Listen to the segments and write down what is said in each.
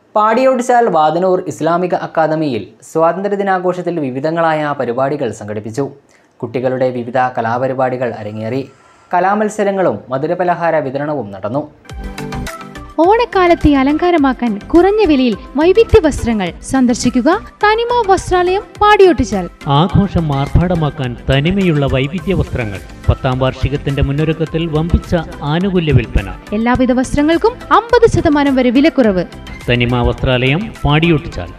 പാടിയോടിച്ചാൽ വാതനൂർ ഇസ്ലാമിക അക്കാദമിയിൽ സ്വാതന്ത്ര്യദിനാഘോഷത്തിൽ വിവിധങ്ങളായ പരിപാടികൾ സംഘടിപ്പിച്ചു കുട്ടികളുടെ വിവിധ കലാപരിപാടികൾ അരങ്ങേറി കലാമത്സരങ്ങളും മധുരപലഹാര വിതരണവും നടന്നു ഓണക്കാലത്തെ അലങ്കാരമാക്കാൻ കുറഞ്ഞ വിലയിൽ വൈവിധ്യ വസ്ത്രങ്ങൾ സന്ദർശിക്കുക തനിമ വസ്ത്രാലയം പാടിയൊട്ടിച്ചാൽ ആഘോഷം ആർഭാടമാക്കാൻ തനിമയുള്ള വൈവിധ്യ വസ്ത്രങ്ങൾ പത്താം വാർഷികത്തിന്റെ മുന്നൊരുക്കത്തിൽ വമ്പിച്ച ആനുകൂല്യ വിൽപ്പന എല്ലാവിധ വസ്ത്രങ്ങൾക്കും അമ്പത് ശതമാനം വരെ വിലക്കുറവ് തനിമ വസ്ത്രാലയം പാടിയൊട്ടിച്ചാൽ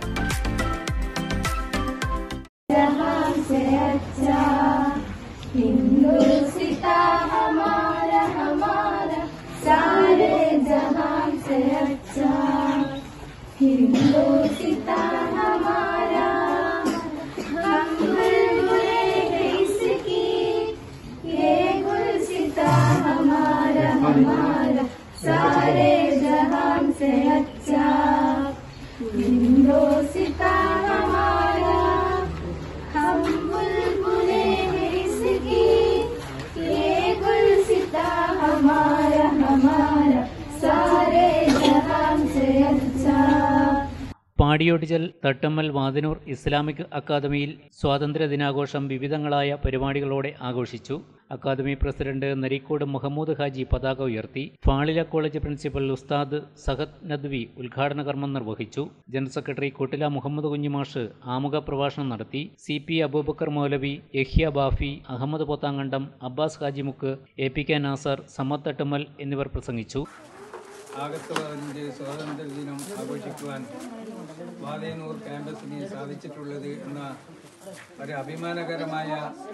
പാടിയോട്ടിച്ചൽ തട്ടമ്മൽ വാതിനൂർ ഇസ്ലാമിക് അക്കാദമിയിൽ സ്വാതന്ത്ര്യ ദിനാഘോഷം വിവിധങ്ങളായ പരിപാടികളോടെ ആഘോഷിച്ചു അക്കാദമി പ്രസിഡന്റ് നരീക്കോട് മുഹമ്മൂദ് ഹാജി പതാക ഉയർത്തി ഫാളില കോളേജ് പ്രിൻസിപ്പൽ ഉസ്താദ് സഹദ് നദ്വി ഉദ്ഘാടന കർമ്മം നിർവഹിച്ചു ജനറൽ സെക്രട്ടറി കൊട്ടില മുഹമ്മദ് കുഞ്ഞിമാഷ് ആമുഖ പ്രഭാഷണം നടത്തി C P Aboobacker Moulavi Yahya Bafi Ahmed Pothankandam Abbas Hajimukku A P K Nasar Samad Thattumal എന്നിവർ പ്രസംഗിച്ചു ആഗസ്റ്റ് പതിനഞ്ച് സ്വാതന്ത്ര്യ ദിനം ആഘോഷിക്കുവാൻ വാതേനൂർ ക്യാമ്പസിന് സാധിച്ചിട്ടുള്ളത് എന്ന ഒരു അഭിമാനകരമായ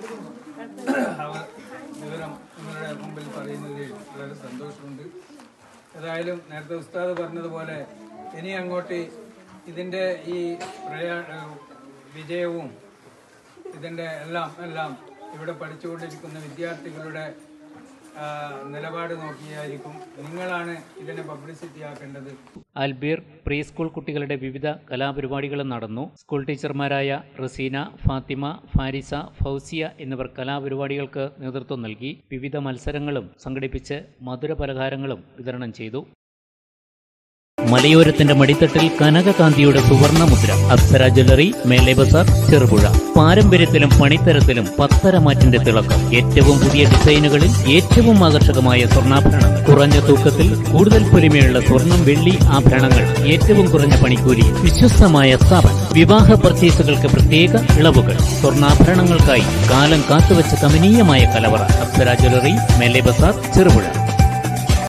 അവ- വിവരം നിങ്ങളുടെ മുമ്പിൽ പറയുന്നതിൽ വളരെ സന്തോഷമുണ്ട് ഏതായാലും നേരത്തെ ഉസ്താദ് പറഞ്ഞതുപോലെ ഇനി അങ്ങോട്ട് ഇതിൻ്റെ ഈ പ്രയാ വിജയവും ഇതിൻ്റെ എല്ലാം എല്ലാം ഇവിടെ പഠിച്ചുകൊണ്ടിരിക്കുന്ന വിദ്യാർത്ഥികളുടെ ആ, നിലപാട് നോക്കിയായിരിക്കും നിങ്ങളാണ് ഇതിനെ പബ്ലിസിറ്റി ആക്കേണ്ടത് അൽബീർ പ്രീ സ്കൂൾ കുട്ടികളുടെ വിവിധ കലാപരിപാടികളും നടന്നു സ്കൂൾ ടീച്ചർമാരായ റസീന ഫാത്തിമ ഫാരിസ ഫൗസിയ എന്നിവർ കലാപരിപാടികൾക്ക് നേതൃത്വം നൽകി വിവിധ മത്സരങ്ങളും സംഘടിപ്പിച്ച് മധുര പലഹാരങ്ങളും വിതരണം ചെയ്തു മലയോരത്തിന്റെ മടിത്തട്ടിൽ കനകകാന്തിയുടെ സുവർണ മുദ്ര അപ്സര ജ്വല്ലറി മേലെ ബസാർ ചെറുപുഴ പാരമ്പര്യത്തിലും പണിത്തരത്തിലും പത്തരമാറ്റിന്റെ തിളക്കം ഏറ്റവും പുതിയ ഡിസൈനുകളിൽ ഏറ്റവും ആകർഷകമായ സ്വർണ്ണാഭരണം കുറഞ്ഞ തൂക്കത്തിൽ കൂടുതൽ പൊലിമയുള്ള സ്വർണം വെള്ളി ആഭരണങ്ങൾ ഏറ്റവും കുറഞ്ഞ പണിക്കൂലി വിശ്വസ്തമായ സ്ഥാപനം വിവാഹ പർച്ചേസുകൾക്ക് പ്രത്യേക ഇളവുകൾ സ്വർണ്ണാഭരണങ്ങൾക്കായി കാലം കാത്തുവച്ച കമനീയമായ കലവറ അപ്സര ജ്വല്ലറി മേലെ ബസാർ ചെറുപുഴ